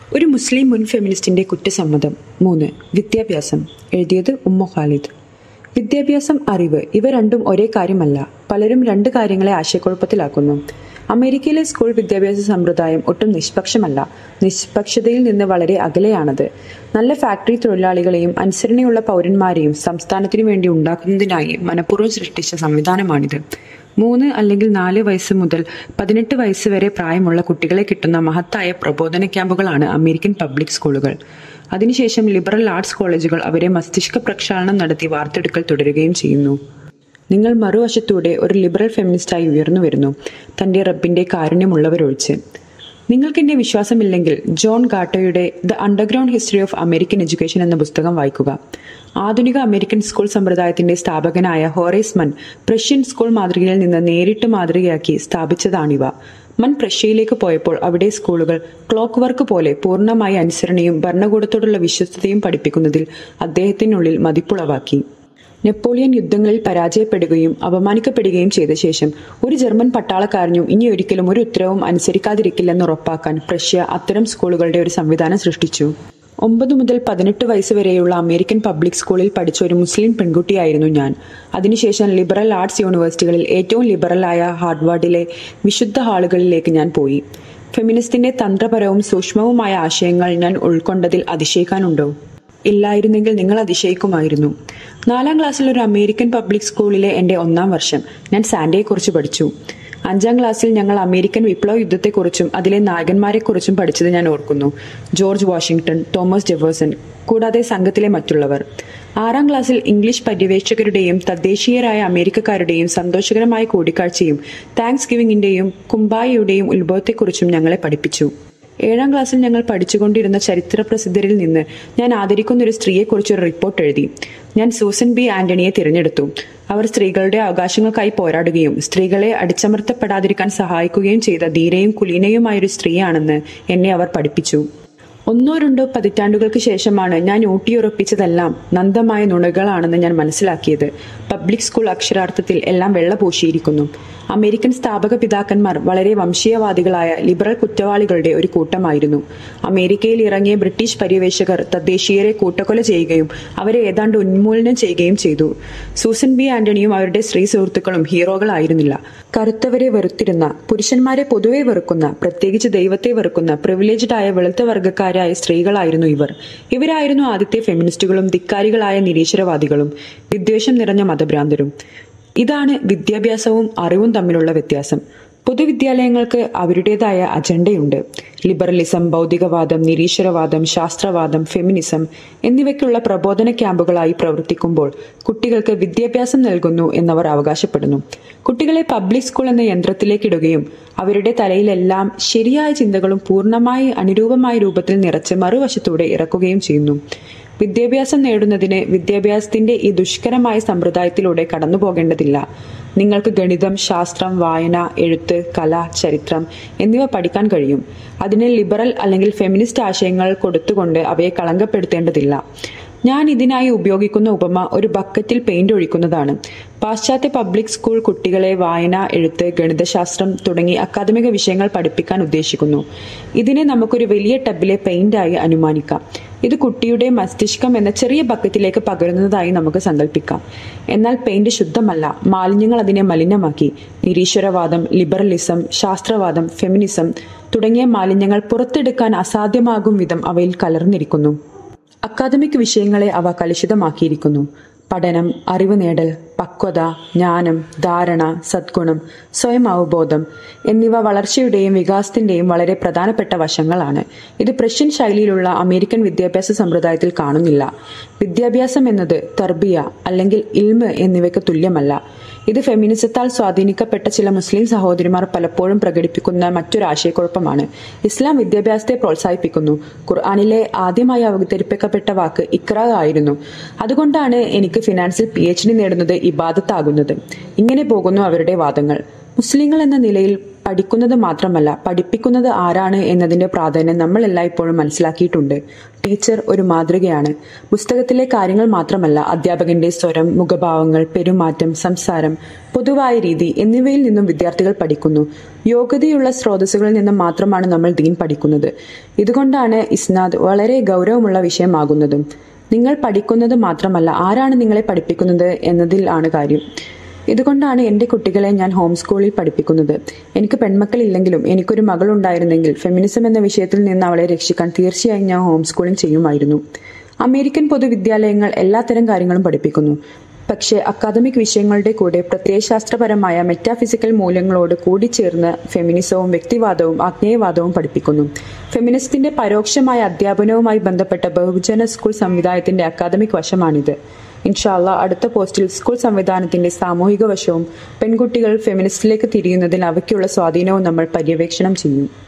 ഒരു മുസ്ലിം മുൻ ഫെമിനിസ്റ്റിന്റെ കുറ്റസമ്മതം മൂന്ന് വിദ്യാഭ്യാസം എഴുതിയത് ഉമ്മ ഖാലിദ് വിദ്യാഭ്യാസം അറിവ് ഇവ രണ്ടും ഒരേ കാര്യമല്ല പലരും രണ്ട് കാര്യങ്ങളെ ആശയക്കുഴപ്പത്തിലാക്കുന്നു അമേരിക്കയിലെ സ്കൂൾ വിദ്യാഭ്യാസ സമ്പ്രദായം ഒട്ടും നിഷ്പക്ഷമല്ല നിഷ്പക്ഷതയിൽ നിന്ന് വളരെ അകലെയാണത് നല്ല ഫാക്ടറി തൊഴിലാളികളെയും അനുസരണയുള്ള പൗരന്മാരെയും സംസ്ഥാനത്തിനു വേണ്ടി ഉണ്ടാക്കുന്നതിനായി മനഃപൂർവ്വം സൃഷ്ടിച്ച സംവിധാനമാണിത് മൂന്ന് അല്ലെങ്കിൽ നാല് വയസ്സ് മുതൽ പതിനെട്ട് വയസ്സ് വരെ പ്രായമുള്ള കുട്ടികളെ കിട്ടുന്ന മഹത്തായ പ്രബോധന ക്യാമ്പുകളാണ് അമേരിക്കൻ പബ്ലിക് സ്കൂളുകൾ അതിനുശേഷം ലിബറൽ ആർട്സ് കോളേജുകൾ അവരെ മസ്തിഷ്ക പ്രക്ഷാളനം നടത്തി വാർത്തെടുക്കൽ തുടരുകയും ചെയ്യുന്നു നിങ്ങൾ മറുവശത്തൂടെ ഒരു ലിബറൽ ഫെമിനിസ്റ്റായി ഉയർന്നു വരുന്നു തന്റെ റബ്ബിന്റെ കാരുണ്യമുള്ളവരൊഴിച്ച് നിങ്ങൾക്ക് എന്നെ വിശ്വാസമില്ലെങ്കിൽ ജോൺ ഗാട്ടോയുടെ the underground history of American education എന്ന പുസ്തകം വായിക്കുക ആധുനിക അമേരിക്കൻ സ്കൂൾ സമ്പ്രദായത്തിന്റെ സ്ഥാപകനായ ഹോറേസ് മൻ പ്രഷ്യൻ സ്കൂൾ മാതൃകയിൽ നിന്ന് നേരിട്ട് മാതൃകയാക്കി സ്ഥാപിച്ചതാണിവ മൻ പ്രഷ്യയിലേക്ക് പോയപ്പോൾ അവിടെ സ്കൂളുകൾ ക്ലോക്ക് വർക്ക് പോലെ പൂർണ്ണമായ അനുസരണയും ഭരണകൂടത്തോടുള്ള വിശ്വസ്തയും പഠിപ്പിക്കുന്നതിൽ അദ്ദേഹത്തിനുള്ളിൽ മതിപ്പുളവാക്കി നെപ്പോളിയൻ യുദ്ധങ്ങളിൽ പരാജയപ്പെടുകയും അപമാനിക്കപ്പെടുകയും ചെയ്ത ശേഷം ഒരു ജർമ്മൻ പട്ടാളക്കാരനും ഇനി ഒരിക്കലും ഒരു ഉത്തരവും അനുസരിക്കാതിരിക്കില്ലെന്ന് ഉറപ്പാക്കാൻ പ്രഷ്യ അത്തരം സ്കൂളുകളുടെ ഒരു സംവിധാനം സൃഷ്ടിച്ചു ഒമ്പത് മുതൽ പതിനെട്ട് വയസ്സ് വരെയുള്ള അമേരിക്കൻ പബ്ലിക് സ്കൂളിൽ പഠിച്ച ഒരു മുസ്ലിം പെൺകുട്ടിയായിരുന്നു ഞാൻ അതിനുശേഷം ലിബറൽ ആർട്സ് യൂണിവേഴ്സിറ്റികളിൽ ഏറ്റവും ലിബറലായ ഹാർഡ്വാർഡിലെ വിശുദ്ധ ഹാളുകളിലേക്ക് ഞാൻ പോയി ഫെമിനിസ്റ്റിന്റെ തന്ത്രപരവും സൂക്ഷ്മവുമായ ആശയങ്ങൾ ഞാൻ ഉൾക്കൊണ്ടതിൽ അതിശയിക്കാനുണ്ടോ ഇല്ലായിരുന്നെങ്കിൽ നിങ്ങൾ അതിശയിക്കുമായിരുന്നു നാലാം ക്ലാസ്സിൽ ഒരു അമേരിക്കൻ പബ്ലിക് സ്കൂളിലെ എൻ്റെ ഒന്നാം വർഷം ഞാൻ സാൻഡയെക്കുറിച്ച് പഠിച്ചു അഞ്ചാം ക്ലാസ്സിൽ ഞങ്ങൾ അമേരിക്കൻ വിപ്ലവ യുദ്ധത്തെക്കുറിച്ചും അതിലെ നായകന്മാരെക്കുറിച്ചും പഠിച്ചത് ഞാൻ ഓർക്കുന്നു ജോർജ് വാഷിംഗ്ടൺ തോമസ് ജെഫേഴ്സൺ കൂടാതെ സംഘത്തിലെ മറ്റുള്ളവർ ആറാം ക്ലാസ്സിൽ ഇംഗ്ലീഷ് പര്യവേക്ഷകരുടെയും തദ്ദേശീയരായ അമേരിക്കക്കാരുടെയും സന്തോഷകരമായ കൂടിക്കാഴ്ചയും താങ്ക്സ് ഗിവിംഗിന്റെയും കുംബായയുടെയും ഉത്ഭവത്തെക്കുറിച്ചും ഞങ്ങളെ പഠിപ്പിച്ചു ഏഴാം ക്ലാസ്സിൽ ഞങ്ങൾ പഠിച്ചുകൊണ്ടിരുന്ന ചരിത്ര പ്രസിദ്ധരിൽ നിന്ന് ഞാൻ ആദരിക്കുന്ന ഒരു സ്ത്രീയെക്കുറിച്ച് ഒരു റിപ്പോർട്ട് എഴുതി ഞാൻ സൂസൻ ബി ആന്റണിയെ തിരഞ്ഞെടുത്തു അവർ സ്ത്രീകളുടെ അവകാശങ്ങൾക്കായി പോരാടുകയും സ്ത്രീകളെ അടിച്ചമർത്തപ്പെടാതിരിക്കാൻ സഹായിക്കുകയും ചെയ്ത ധീരയും കുലീനയുമായൊരു സ്ത്രീയാണെന്ന് എന്നെ അവർ പഠിപ്പിച്ചു ഒന്നോ രണ്ടോ പതിറ്റാണ്ടുകൾക്ക് ശേഷമാണ് ഞാൻ ഊട്ടിയുറപ്പിച്ചതെല്ലാം നന്ദമായ നുണകളാണെന്ന് ഞാൻ മനസ്സിലാക്കിയത് പബ്ലിക് സ്കൂൾ അക്ഷരാർത്ഥത്തിൽ എല്ലാം വെള്ള പൂശിയിരിക്കുന്നു അമേരിക്കൻ സ്ഥാപക പിതാക്കന്മാർ വളരെ വംശീയവാദികളായ ലിബറൽ കുറ്റവാളികളുടെ ഒരു കൂട്ടമായിരുന്നു അമേരിക്കയിൽ ഇറങ്ങിയ ബ്രിട്ടീഷ് പര്യവേഷകർ തദ്ദേശീയരെ കൂട്ടക്കൊല ചെയ്യുകയും അവരെ ഏതാണ്ട് ഉന്മൂലനം ചെയ്യുകയും ചെയ്തു സൂസൻ ബി ആന്റണിയും അവരുടെ സ്ത്രീ സുഹൃത്തുക്കളും ഹീറോകളായിരുന്നില്ല കറുത്തവരെ വെറുത്തിരുന്ന പുരുഷന്മാരെ പൊതുവെ വെറുക്കുന്ന പ്രത്യേകിച്ച് ദൈവത്തെ വെറുക്കുന്ന പ്രിവിലേജ്ഡ് ആയ വെളുത്ത വർഗ്ഗക്കാരായ സ്ത്രീകളായിരുന്നു ഇവർ ഇവരായിരുന്നു ആദ്യത്തെ ഫെമിനിസ്റ്റുകളും ധിക്കാരികളായ നിരീശ്വരവാദികളും വിദ്വേഷം നിറഞ്ഞ മതഭ്രാന്തരും ഇതാണ് വിദ്യാഭ്യാസവും അറിവും തമ്മിലുള്ള വ്യത്യാസം പൊതുവിദ്യാലയങ്ങൾക്ക് അവരുടേതായ അജണ്ടയുണ്ട് ലിബറലിസം ഭൗതികവാദം നിരീശ്വരവാദം ശാസ്ത്രവാദം ഫെമിനിസം എന്നിവയ്ക്കുള്ള പ്രബോധന ക്യാമ്പുകളായി പ്രവർത്തിക്കുമ്പോൾ കുട്ടികൾക്ക് വിദ്യാഭ്യാസം നൽകുന്നു എന്നവർ അവകാശപ്പെടുന്നു കുട്ടികളെ പബ്ലിക് സ്കൂൾ എന്ന യന്ത്രത്തിലേക്കിടുകയും അവരുടെ തലയിലെല്ലാം ശരിയായ ചിന്തകളും പൂർണ്ണമായി അനുരൂപമായ രൂപത്തിൽ നിറച്ച് മറുവശത്തൂടെ ഇറക്കുകയും ചെയ്യുന്നു വിദ്യാഭ്യാസം നേടുന്നതിന് വിദ്യാഭ്യാസത്തിന്റെ ഈ ദുഷ്കരമായ സമ്പ്രദായത്തിലൂടെ കടന്നു പോകേണ്ടതില്ല നിങ്ങൾക്ക് ഗണിതം ശാസ്ത്രം വായന എഴുത്ത് കല ചരിത്രം എന്നിവ പഠിക്കാൻ കഴിയും അതിന് ലിബറൽ അല്ലെങ്കിൽ ഫെമിനിസ്റ്റ് ആശയങ്ങൾ കൊടുത്തുകൊണ്ട് അവയെ കളങ്കപ്പെടുത്തേണ്ടതില്ല ഞാൻ ഇതിനായി ഉപയോഗിക്കുന്ന ഉപമ ഒരു ബക്കറ്റിൽ പെയിന്റ് ഒഴിക്കുന്നതാണ് പാശ്ചാത്യ പബ്ലിക് സ്കൂൾ കുട്ടികളെ വായന എഴുത്ത് ഗണിതശാസ്ത്രം തുടങ്ങി അക്കാദമിക വിഷയങ്ങൾ പഠിപ്പിക്കാൻ ഉദ്ദേശിക്കുന്നു ഇതിനെ നമുക്കൊരു വലിയ ടബിലെ പെയിന്റായി അനുമാനിക്കാം ഇത് കുട്ടിയുടെ മസ്തിഷ്കം എന്ന ചെറിയ ബക്കറ്റിലേക്ക് പകരുന്നതായി നമുക്ക് സങ്കല്പിക്കാം എന്നാൽ പെയിന്റ് ശുദ്ധമല്ല മാലിന്യങ്ങൾ അതിനെ മലിനമാക്കി നിരീശ്വരവാദം ലിബറലിസം ശാസ്ത്രവാദം ഫെമിനിസം തുടങ്ങിയ മാലിന്യങ്ങൾ പുറത്തെടുക്കാൻ അസാധ്യമാകും വിധം അവയിൽ കലർന്നിരിക്കുന്നു അക്കാദമിക് വിഷയങ്ങളെ അവ കലുഷിതമാക്കിയിരിക്കുന്നു പഠനം അറിവ് നേടൽ പക്വത ജ്ഞാനം ധാരണ സദ്ഗുണം സ്വയം അവബോധം എന്നിവ വളർച്ചയുടെയും വികാസത്തിന്റെയും വളരെ പ്രധാനപ്പെട്ട വശങ്ങളാണ് ഇത് പ്രഷ്യൻ ശൈലിയിലുള്ള അമേരിക്കൻ വിദ്യാഭ്യാസ സമ്പ്രദായത്തിൽ കാണുന്നില്ല വിദ്യാഭ്യാസം എന്നത് തർബിയ അല്ലെങ്കിൽ ഇൽമ് എന്നിവയ്ക്ക് തുല്യമല്ല ഇത് ഫെമിനിസത്താൽ സ്വാധീനിക്കപ്പെട്ട ചില മുസ്ലിം സഹോദരിമാർ പലപ്പോഴും പ്രകടിപ്പിക്കുന്ന മറ്റൊരു ആശയക്കുഴപ്പമാണ് ഇസ്ലാം വിദ്യാഭ്യാസത്തെ പ്രോത്സാഹിപ്പിക്കുന്നു ഖുർആാനിലെ ആദ്യമായി അവതരിപ്പിക്കപ്പെട്ട വാക്ക് ഇക്ര ആയിരുന്നു അതുകൊണ്ടാണ് എനിക്ക് ഫിനാൻസിൽ പി എച്ച് ഡി നേടുന്നത് ഇബാദത്താകുന്നത് ഇങ്ങനെ പോകുന്നു അവരുടെ വാദങ്ങൾ മുസ്ലിങ്ങൾ എന്ന നിലയിൽ പഠിക്കുന്നത് മാത്രമല്ല പഠിപ്പിക്കുന്നത് ആരാണ് എന്നതിന്റെ പ്രാധാന്യം നമ്മൾ എല്ലായ്പ്പോഴും മനസ്സിലാക്കിയിട്ടുണ്ട് ടീച്ചർ ഒരു മാതൃകയാണ് പുസ്തകത്തിലെ കാര്യങ്ങൾ മാത്രമല്ല അധ്യാപകന്റെ സ്വരം മുഖഭാവങ്ങൾ പെരുമാറ്റം സംസാരം പൊതുവായ രീതി എന്നിവയിൽ നിന്നും വിദ്യാർത്ഥികൾ പഠിക്കുന്നു യോഗ്യതയുള്ള സ്രോതസ്സുകളിൽ നിന്നും മാത്രമാണ് നമ്മൾ ദീൻ പഠിക്കുന്നത് ഇതുകൊണ്ടാണ് ഇസ്നാദ് വളരെ ഗൗരവമുള്ള വിഷയമാകുന്നതും നിങ്ങൾ പഠിക്കുന്നത് മാത്രമല്ല ആരാണ് നിങ്ങളെ പഠിപ്പിക്കുന്നത് എന്നതിൽ ആണ് കാര്യം ഇതുകൊണ്ടാണ് എൻ്റെ കുട്ടികളെ ഞാൻ ഹോം സ്കൂളിൽ പഠിപ്പിക്കുന്നത് എനിക്ക് പെൺമക്കളില്ലെങ്കിലും എനിക്കൊരു മകൾ ഉണ്ടായിരുന്നെങ്കിൽ ഫെമിനിസം എന്ന വിഷയത്തിൽ നിന്ന് അവളെ രക്ഷിക്കാൻ തീർച്ചയായും ഞാൻ ഹോം സ്കൂളിംഗ് ചെയ്യുമായിരുന്നു അമേരിക്കൻ പൊതുവിദ്യാലയങ്ങൾ എല്ലാത്തരം കാര്യങ്ങളും പഠിപ്പിക്കുന്നു പക്ഷേ അക്കാദമിക് വിഷയങ്ങളുടെ കൂടെ പ്രത്യയശാസ്ത്രപരമായ മെറ്റാഫിസിക്കൽ മൂല്യങ്ങളോട് കൂടിച്ചേർന്ന് ഫെമിനിസവും വ്യക്തിവാദവും ആഗ്നേയവാദവും പഠിപ്പിക്കുന്നു ഫെമിനിസത്തിന്റെ പരോക്ഷമായ അധ്യാപനവുമായി ബന്ധപ്പെട്ട ബഹുജന സ്കൂൾ സംവിധാനത്തിന്റെ അക്കാദമിക് വശമാണിത് ഇൻഷാല്ല അടുത്ത പോസ്റ്റിൽ സ്കൂൾ സംവിധാനത്തിന്റെ സാമൂഹിക വശവും പെൺകുട്ടികൾ ഫെമിനിസ്റ്റിലേക്ക് തിരിയുന്നതിൽ അവയ്ക്കുള്ള സ്വാധീനവും നമ്മൾ പര്യവേക്ഷണം ചെയ്യും